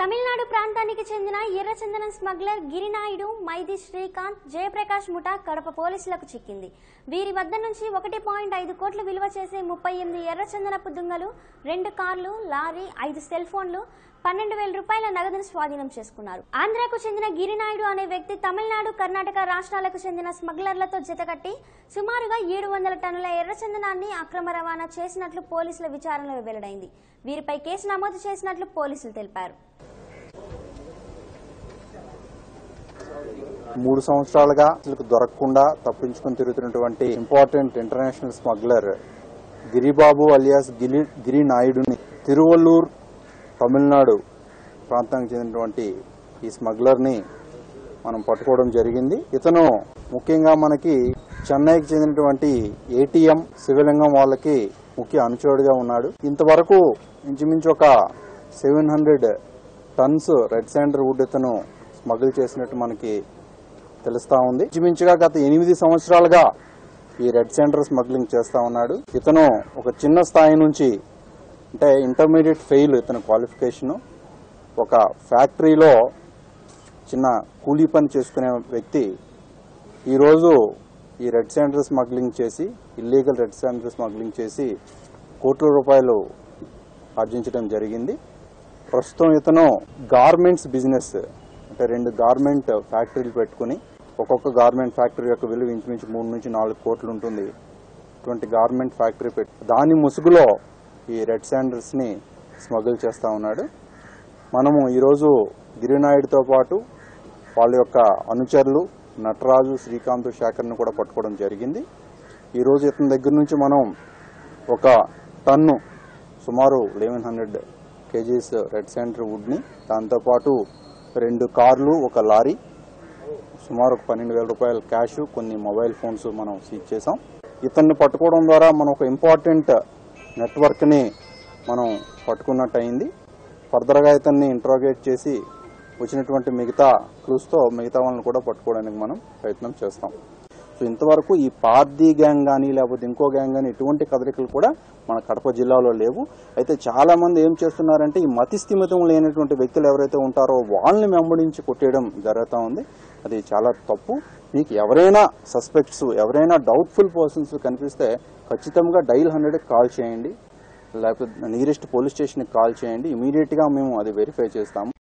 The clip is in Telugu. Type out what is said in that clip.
తమిళనాడు ప్రాంతానికి చెందిన ఎర్రచందనం స్మగ్లర్ గిరినాయుడు మైది శ్రీకాంత్ జయప్రకాష్ ముఠా కడప పోలీసులకు చిక్కింది వీరి వద్ద నుంచి ఒకటి పాయింట్ ఐదు కోట్లు విలువ చేసే ముప్పై ఎనిమిది ఎర్రచందనపు దుంగలు రెండు కార్లు లారీ ఐదు సెల్ ఫోన్లు పన్నెండు వేల రూపాయల నగదును స్వాధీనం చేసుకున్నారు ఆంధ్రాకు చెందిన గిరినాయుడు అనే వ్యక్తి తమిళనాడు కర్ణాటక రాష్ట్రాలకు చెందిన స్మగ్లర్లతో జతకట్టి సుమారుగా ఏడు వందల టన్నుల ఎర్రచందనాన్ని అక్రమ రవాణా చేసినట్లు పోలీసుల విచారణలో వెల్లడైంది వీరిపై కేసు నమోదు చేసినట్లు పోలీసులు తెలిపారు మూడు సంవత్సరాలుగా అసలు దొరకకుండా తప్పించుకుని తిరుగుతున్నటువంటి important international smuggler Giribabu alias Giri Giri నాయుడుని తిరువల్లూర్ తమిళనాడు ప్రాంతానికి చెందినటువంటి ఈ స్మగ్లర్ని మనం పట్టుకోవడం జరిగింది ఇతను ముఖ్యంగా మనకి చెన్నైకి చెందినటువంటి ఏటీఎం శివలింగం వాళ్ళకి ముఖ్య అనుచరుడిగా ఉన్నాడు ఇంతవరకు ఇంచుమించు ఒక seven hundred tons red sander wood ఇతను స్మగుల్ చేసినట్టు మనకి తెలుస్తా ఉంది ఇంచుమించుగా గత ఎనిమిది సంవత్సరాలుగా ఈ రెడ్ సెంటర్ స్మగ్లింగ్ చేస్తా ఉన్నాడు ఇతను ఒక చిన్న స్థాయి నుంచి అంటే ఇంటర్మీడియట్ ఫెయిల్ ఇతని క్వాలిఫికేషన్ ఒక ఫ్యాక్టరీలో చిన్న కూలీ పని చేసుకునే వ్యక్తి ఈరోజు ఈ రెడ్ సెంటర్ స్మగ్లింగ్ చేసి ఇల్లీగల్ రెడ్ సెంటర్ స్మగ్లింగ్ చేసి కోట్ల రూపాయలు ఆర్జించడం జరిగింది ప్రస్తుతం ఇతను గార్మెంట్స్ బిజినెస్ అంటే రెండు గార్మెంట్ ఫ్యాక్టరీలు పెట్టుకుని ఒక్కొక్క గార్మెంట్ ఫ్యాక్టరీ యొక్క విలువ ఇంచుమించు మూడు నుంచి నాలుగు కోట్లు ఉంటుంది ఇటువంటి గార్మెంట్ ఫ్యాక్టరీ పెట్టు దాని ముసుగులో ఈ రెడ్ శాండర్స్ ని స్మగుల్ చేస్తా ఉన్నాడు మనము ఈరోజు గిరినాయుడితో పాటు వాళ్ళ యొక్క అనుచరులు నటరాజు శ్రీకాంత్ శేఖర్ను కూడా పట్టుకోవడం జరిగింది ఈరోజు ఇతని దగ్గర నుంచి మనం ఒక టన్ను సుమారు eleven hundred KGs red sander వుడ్ని దాంతోపాటు రెండు కార్లు ఒక లారీ సుమారు ఒక పన్నెండు వేల రూపాయల క్యాష్ కొన్ని మొబైల్ ఫోన్స్ మనం సీజ్ చేసాం ఇతన్ని పట్టుకోవడం ద్వారా మనం ఒక ఇంపార్టెంట్ నెట్వర్క్ని మనం పట్టుకున్నట్టు అయింది ఫర్దర్గా ఇతన్ని ఇంట్రాగేట్ చేసి వచ్చినటువంటి మిగతా క్లూస్తో మిగతా వాళ్ళని కూడా పట్టుకోవడానికి మనం ప్రయత్నం చేస్తాం సో ఇంతవరకు ఈ పార్దీ గ్యాంగ్ కానీ లేకపోతే ఇంకో గ్యాంగ్ కానీ ఎటువంటి కదలికలు కూడా మన కడప జిల్లాలో లేవు అయితే చాలా మంది ఏం చేస్తున్నారంటే ఈ మతి స్థిమితం లేనటువంటి వ్యక్తులు ఎవరైతే ఉంటారో వాళ్ళని వెంబడించి కొట్టేయడం జరుగుతూ ఉంది అది చాలా తప్పు మీకు ఎవరైనా సస్పెక్ట్స్ ఎవరైనా డౌట్ఫుల్ పర్సన్స్ కనిపిస్తే ఖచ్చితంగా డైల్ హండ్రెడ్కి కాల్ చేయండి లేకపోతే నియరెస్ట్ పోలీస్ స్టేషన్కి కాల్ చేయండి ఇమీడియట్గా మేము అది వెరిఫై చేస్తాము